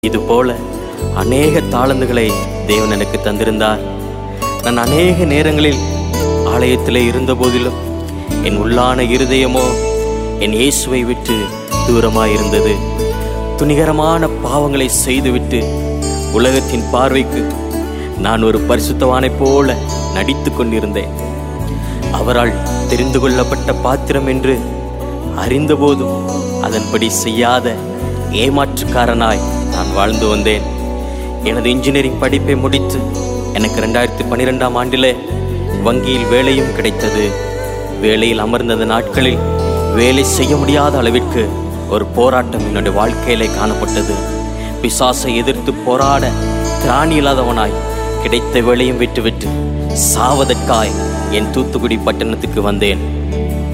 இதுபோல அநேக தாளந்துகளை தேவன் எனக்கு தந்திருந்தார் நான் அநேக நேரங்களில் ஆலயத்திலே இருந்தபோதிலும் என் உள்ளான இருதயமோ என் இயேசுவை விட்டு தூரமாயிருந்தது துணிகரமான பாவங்களை செய்துவிட்டு உலகத்தின் பார்வைக்கு நான் ஒரு பரிசுத்தவானைப் போல நடித்து கொண்டிருந்தேன் அவரால் தெரிந்து கொள்ளப்பட்ட பாத்திரம் என்று அறிந்தபோதும் அதன்படி செய்யாத ஏமாற்றுக்காரனாய் நான் வாழ்ந்து வந்தேன் எனது இன்ஜினியரிங் படிப்பை முடித்து எனக்கு ரெண்டாயிரத்தி பன்னிரெண்டாம் ஆண்டிலே வங்கியில் வேலையும் கிடைத்தது வேலையில் அமர்ந்த நாட்களில் வேலை செய்ய முடியாத அளவிற்கு ஒரு போராட்டம் என்னுடைய வாழ்க்கையிலே காணப்பட்டது பிசாசை எதிர்த்து போராட திராணி இல்லாதவனாய் கிடைத்த வேலையும் விட்டுவிட்டு சாவதற்காய் என் தூத்துக்குடி பட்டணத்துக்கு வந்தேன்